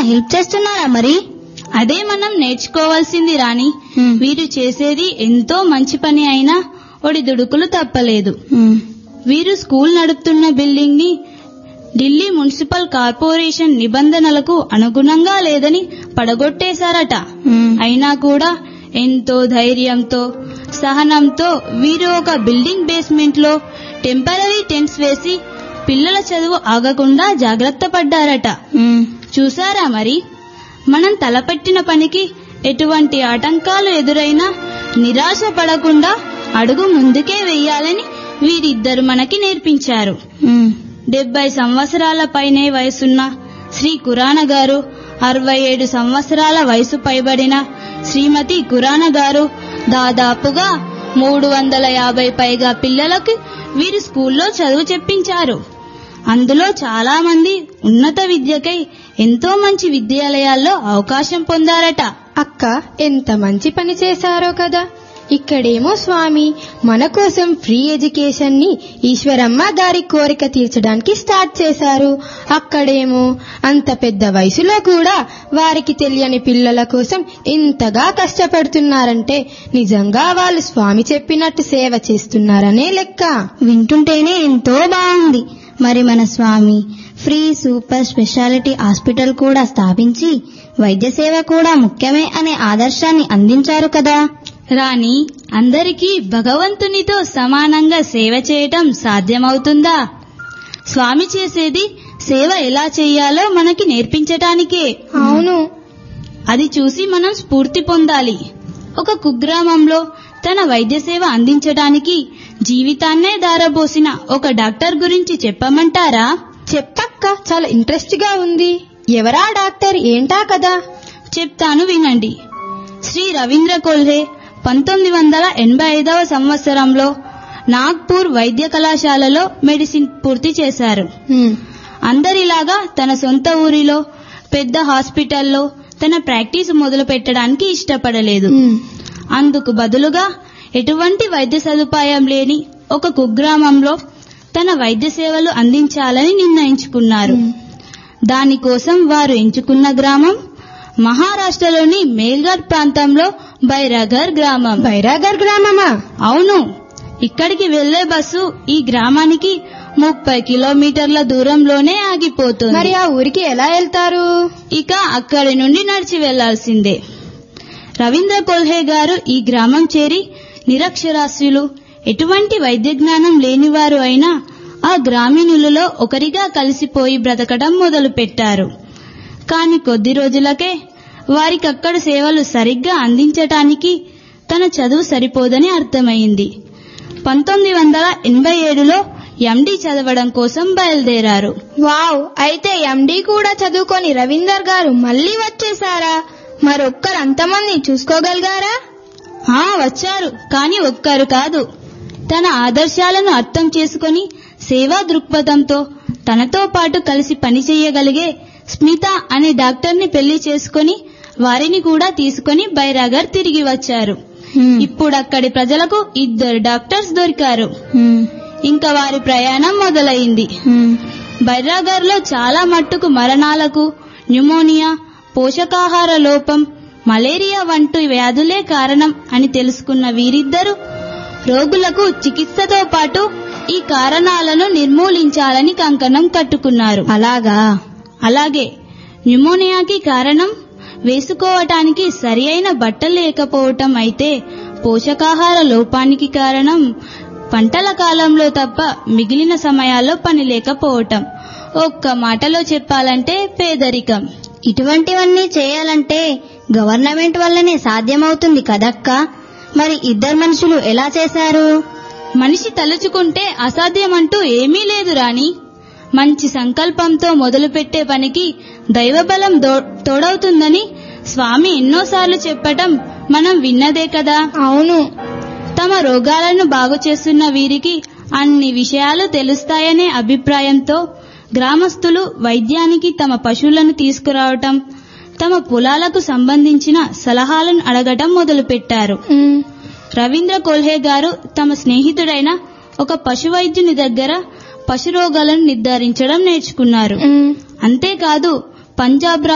Help చేస్తున్నారా మరి అదే మనం నేర్చుకోవాల్సింది రాణి హ్మ్. వీరు చేసేది ఎంతో మంచి పని అయినా ఒడిదుడుకులు తప్పలేదు హ్మ్. వీరు స్కూల్ నడుపుతున్న బిల్డింగ్ ని ఢిల్లీ మున్సిపల్ కార్పొరేషన్ నిబంధనలకు అనుగుణంగా లేదని పడగొట్టేశారట హ్మ్. అయినా కూడా ఎంతో ధైర్యంతో సహనంతో వీరు ఒక బిల్డింగ్ బేస్మెంట్ లో టెంపరీ టెంట్స్ వేసి పిల్లల చదువు ఆగకుండా జాగ్రత్త పడ్డారట హ్మ్. చూసారా మరి మనం తలపెట్టిన పనికి ఎటువంటి ఆటంకాలు ఎదురైనా నిరాశ పడకుండా అడుగు ముందుకే వెయ్యాలని వీరిద్దరు మనకి నేర్పించారు హ్మ్. డెబ్బై సంవత్సరాల పైనే వయసున్న శ్రీ కురాన గారు అరవై ఏడు సంవత్సరాల వయసు పైబడిన శ్రీమతి కురాన గారు దాదాపుగా మూడు వందల యాభై పైగా పిల్లలకు వీరి స్కూల్లో చదువు చెప్పించారు అందులో చాలా మంది ఉన్నత విద్యకై ఎంతో మంచి విద్యాలయాల్లో అవకాశం పొందారట అక్క ఎంత మంచి పని చేశారో కదా ఇక్కడేమో స్వామి మన కోసం ఫ్రీ ఎడ్యుకేషన్ ని ఈశ్వరమ్మ గారి కోరిక తీర్చడానికి స్టార్ట్ చేశారు అక్కడేమో అంత పెద్ద వయసులో కూడా వారికి తెలియని పిల్లల కోసం ఇంతగా కష్టపడుతున్నారంటే నిజంగా వాళ్ళు స్వామి చెప్పినట్టు సేవ చేస్తున్నారనే లెక్క వింటుంటేనే ఎంతో బాగుంది మరి మన స్వామి ఫ్రీ సూపర్ స్పెషాలిటీ హాస్పిటల్ కూడా స్థాపించి వైద్య సేవ కూడా ముఖ్యమే అనే ఆదర్శాన్ని అందించారు కదా రాణి అందరికీ భగవంతునితో సమానంగా సేవ చేయటం సాధ్యమవుతుందా స్వామి చేసేది సేవ ఎలా చేయాలో మనకి నేర్పించటానికే అవును అది చూసి మనం స్ఫూర్తి పొందాలి ఒక కుగ్రామంలో తన వైద్య సేవ అందించడానికి జీవితాన్నే దారబోసిన ఒక డాక్టర్ గురించి చెప్పమంటారా చెప్పక్క చాలా ఇంట్రెస్ట్ గా ఉంది ఎవరా డాక్టర్ ఏంటా కదా చెప్తాను వినండి శ్రీ రవీంద్ర కొల్హే పంతొమ్మిది వందల ఎనభై ఐదవ సంవత్సరంలో నాగ్పూర్ వైద్య కళాశాలలో మెడిసిన్ పూర్తి చేశారు హ్మ్. అందరిలాగా తన సొంత ఊరిలో పెద్ద హాస్పిటల్లో తన ప్రాక్టీస్ మొదలు పెట్టడానికి ఇష్టపడలేదు హ్మ్. అందుకు బదులుగా ఎటువంటి వైద్య సదుపాయం లేని ఒక కుగ్రామంలో తన వైద్య సేవలు అందించాలని నిర్ణయించుకున్నారు దానికోసం వారు ఎంచుకున్న గ్రామం మహారాష్ట్రలోని మేల్ఘర్ ప్రాంతంలో బైరాగర్ గ్రామం బైరాగర్ గ్రామమా అవును ఇక్కడికి వెళ్లే బస్సు ఈ గ్రామానికి ముప్పై కిలోమీటర్ల దూరంలోనే ఆగిపోతుంది మరి ఆ ఊరికి ఎలా వెళ్తారు ఇక అక్కడి నుండి నడిచి వెళ్లాల్సిందే రవీంద్ర కొల్హే గారు ఈ గ్రామం చేరి నిరక్షరాస్యులు ఎటువంటి వైద్య జ్ఞానం లేనివారు అయినా ఆ గ్రామీణులలో ఒకరిగా కలిసిపోయి బ్రతకడం మొదలుపెట్టారు కాని కొద్ది రోజులకే వారికక్కడ సేవలు సరిగ్గా అందించటానికి తన చదువు సరిపోదని అర్థమైంది పంతొమ్మిది వందల ఎనభై ఏడులో ఎండి చదవడం కోసం బయలుదేరారు వావ్ అయితే ఎండి కూడా చదువుకొని రవీందర్ గారు మళ్ళీ వచ్చేసారా మరొక్కరు అంతమంది చూసుకోగలిగారా ఆ వచ్చారు కాని ఒక్కరు కాదు తన ఆదర్శాలను అర్థం చేసుకొని సేవా దృక్పథంతో తనతో పాటు కలిసి పనిచేయగలిగే స్మిత అనే డాక్టర్ని పెళ్లి చేసుకొని వారిని కూడా తీసుకొని బైరాగర్ తిరిగి వచ్చారు ఇప్పుడు అక్కడి ప్రజలకు ఇద్దరు డాక్టర్స్ దొరికారు ఇంకా వారి ప్రయాణం మొదలైంది బైరాగర్లో చాలా మట్టుకు మరణాలకు న్యూమోనియా పోషకాహార లోపం మలేరియా వంటి వ్యాధులే కారణం అని తెలుసుకున్న వీరిద్దరూ రోగులకు చికిత్సతో పాటు ఈ కారణాలను నిర్మూలించాలని కంకణం కట్టుకున్నారు అలాగా అలాగే న్యూమోనియాకి కారణం వేసుకోవటానికి సరి అయిన బట్టలు లేకపోవటం అయితే పోషకాహార లోపానికి కారణం పంటల కాలంలో తప్ప మిగిలిన సమయాల్లో పని లేకపోవటం ఒక్క మాటలో చెప్పాలంటే పేదరికం ఇటువంటివన్నీ చేయాలంటే గవర్నమెంట్ వల్లనే సాధ్యమవుతుంది కదక్క మరి ఇద్దరు మనుషులు ఎలా చేశారు మనిషి తలుచుకుంటే అసాధ్యమంటూ ఏమీ లేదు రాణి మంచి సంకల్పంతో మొదలుపెట్టే పనికి దైవబలం దో- తోడవుతుందని స్వామి ఎన్నోసార్లు చెప్పటం మనం విన్నదే కదా అవును తమ రోగాలను బాగు చేస్తున్న వీరికి అన్ని విషయాలు తెలుస్తాయనే అభిప్రాయంతో గ్రామస్తులు వైద్యానికి తమ పశువులను తీసుకురావటం తమ పొలాలకు సంబంధించిన సలహాలను అడగటం మొదలుపెట్టారు ఉమ్, రవీంద్ర కోల్హే గారు తమ స్నేహితుడైన ఒక పశు వైద్యుని దగ్గర పశు రోగాలను నిర్ధారించడం నేర్చుకున్నారు ఉమ్. అంతేకాదు పంజాబ్